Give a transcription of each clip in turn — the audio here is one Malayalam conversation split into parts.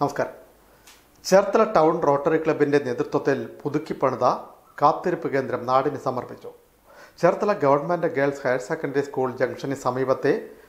നമസ്കാരം ചേർത്തല ടൗൺ റോട്ടറി ക്ലബിന്റെ നേതൃത്വത്തിൽ പുതുക്കി പണിത കാത്തിരിപ്പ് കേന്ദ്രം നാടിന് സമർപ്പിച്ചു Cherthala government girls higher secondary school ജംഗ്ഷന് സമീപത്തെ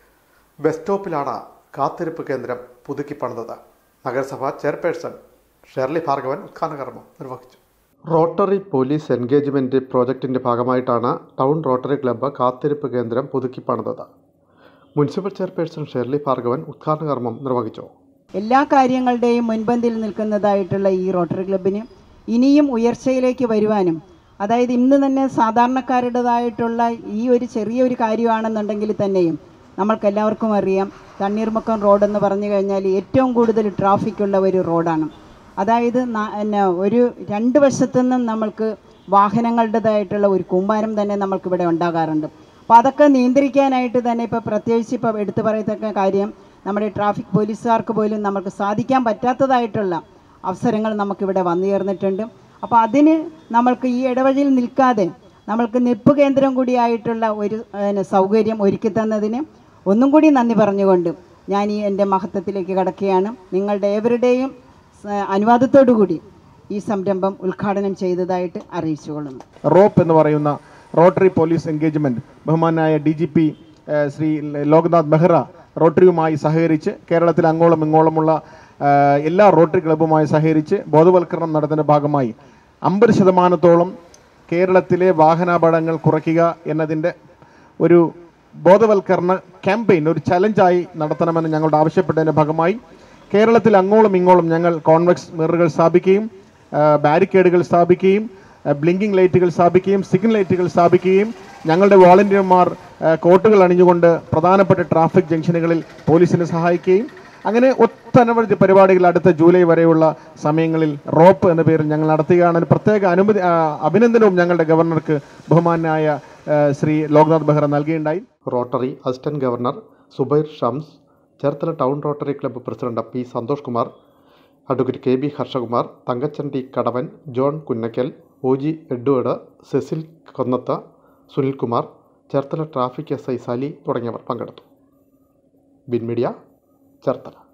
ബസ് സ്റ്റോപ്പിലാണ് കാത്തിരിപ്പ് കേന്ദ്രം പുതുക്കി പണിതത് നഗരസഭ ചെയർപേഴ്സൺ ഷെർലി ഭാർഗവൻ ഉദ്ഘാടന കർമ്മം നിർവഹിച്ചു റോട്ടറി പോലീസ് എൻഗേജ്മെന്റ് പ്രോജക്റ്റിന്റെ ഭാഗമായിട്ടാണ് ടൗൺ റോട്ടറി ക്ലബ്ബ് കാത്തിരിപ്പ് കേന്ദ്രം പുതുക്കി പണിതത് മുനിസിപ്പൽ ചെയർപേഴ്സൺ ഷെർലി ഭാർഗവൻ ഉദ്ഘാടന കർമ്മം നിർവഹിച്ചു എല്ലാ കാര്യങ്ങളുടെയും മുൻപന്തിയിൽ നിൽക്കുന്നതായിട്ടുള്ള ഈ റോട്ടറി ക്ലബിന് ഇനിയും ഉയർച്ചയിലേക്ക് വരുവാനും അതായത് ഇന്ന് തന്നെ സാധാരണക്കാരുടേതായിട്ടുള്ള ഈ ഒരു ചെറിയൊരു കാര്യമാണെന്നുണ്ടെങ്കിൽ തന്നെയും നമ്മൾക്കെല്ലാവർക്കും അറിയാം തണ്ണീർമുക്കം റോഡ് എന്ന് പറഞ്ഞു കഴിഞ്ഞാൽ ഏറ്റവും കൂടുതൽ ട്രാഫിക്കുള്ള ഒരു റോഡാണ് അതായത് ന- പിന്നെ ഒരു രണ്ട് വശത്തു നിന്നും നമ്മൾക്ക് വാഹനങ്ങളുടേതായിട്ടുള്ള ഒരു കൂമ്പാരം തന്നെ നമ്മൾക്കിവിടെ ഉണ്ടാകാറുണ്ട് അപ്പോൾ അതൊക്കെ നിയന്ത്രിക്കാനായിട്ട് തന്നെ ഇപ്പോൾ പ്രത്യേകിച്ച് ഇപ്പോൾ എടുത്തു പറയത്തക്ക കാര്യം നമ്മുടെ ട്രാഫിക് പോലീസുകാർക്ക് പോലും നമുക്ക് സാധിക്കാൻ പറ്റാത്തതായിട്ടുള്ള അവസരങ്ങൾ നമുക്കിവിടെ വന്നു ചേർന്നിട്ടുണ്ട് അപ്പോൾ അതിന് നമ്മൾക്ക് ഈ ഇടവഴിയിൽ നിൽക്കാതെ നമ്മൾക്ക് നിപ്പ് കേന്ദ്രം കൂടിയായിട്ടുള്ള ഒരു പിന്നെ, സൗകര്യം ഒരുക്കി തന്നതിന് ഒന്നും കൂടി നന്ദി പറഞ്ഞുകൊണ്ട് ഞാൻ ഈ എൻ്റെ മഹത്വത്തിലേക്ക് കടക്കുകയാണ് നിങ്ങളുടെ ഏവരുടെയും സ- അനുവാദത്തോടു കൂടി ഈ സംരംഭം ഉദ്ഘാടനം ചെയ്തതായിട്ട് അറിയിച്ചുകൊള്ളുന്നു റോപ്പ് എന്ന് പറയുന്ന റോട്ടറി പോലീസ് എൻഗേജ്മെന്റ് ബഹുമാനായ D G P Shri Loknath Mehra റോട്ടറിയുമായി സഹകരിച്ച് കേരളത്തിൽ അങ്ങോളം ഇങ്ങോളമുള്ള ആ, എല്ലാ റോട്ടറി ക്ലബ്ബുമായി സഹകരിച്ച് ബോധവൽക്കരണം നടത്തുന്ന ഭാഗമായി അമ്പത് ശതമാനത്തോളം കേരളത്തിലെ വാഹനാപകടങ്ങൾ കുറയ്ക്കുക എന്നതിൻ്റെ ഒരു ബോധവൽക്കരണ ക്യാമ്പയിൻ ഒരു ചലഞ്ചായി നടത്തണമെന്ന് ഞങ്ങളുടെ ആവശ്യപ്പെട്ടതിൻ്റെ ഭാഗമായി കേരളത്തിൽ അങ്ങോളം ഇങ്ങോളം ഞങ്ങൾ കോൺവെക്സ് മിററുകൾ സ്ഥാപിക്കുകയും ആ, ബാരിക്കേഡുകൾ സ്ഥാപിക്കുകയും ആ, ബ്ലിങ്കിംഗ് ലൈറ്റുകൾ സ്ഥാപിക്കുകയും സിഗ്നൽ ലൈറ്റുകൾ സ്ഥാപിക്കുകയും ഞങ്ങളുടെ വോളണ്ടിയർമാർ ആ, കോട്ടുകൾ അണിഞ്ഞുകൊണ്ട് പ്രധാനപ്പെട്ട ട്രാഫിക് ജംഗ്ഷനുകളിൽ പോലീസിനെ സഹായിക്കുകയും അങ്ങനെ ഒട്ടനവധി പരിപാടികൾ അടുത്ത ജൂലൈ വരെയുള്ള സമയങ്ങളിൽ റോപ്പ് എന്ന പേരിൽ ഞങ്ങൾ നടത്തുകയാണ് ഒരു പ്രത്യേക അനുമതി ആ, അഭിനന്ദനവും ഞങ്ങളുടെ ഗവർണർക്ക് ബഹുമാനായ ആ, ശ്രീ ലോക്നാഥ് ബെഹ്റ നൽകിയുണ്ടായി Rotary assistant governor Zubair Shams Cherthala town Rotary club president P Santhosh Kumar advocate K B Harshakumar Thankachan T Kadavan John Kunnakkal O G Edward Cecil Konnath Sunilkumar Cherthala traffic S I Sali തുടങ്ങിയവർ പങ്കെടുത്തു ബിൻ മീഡിയ ചേർത്തല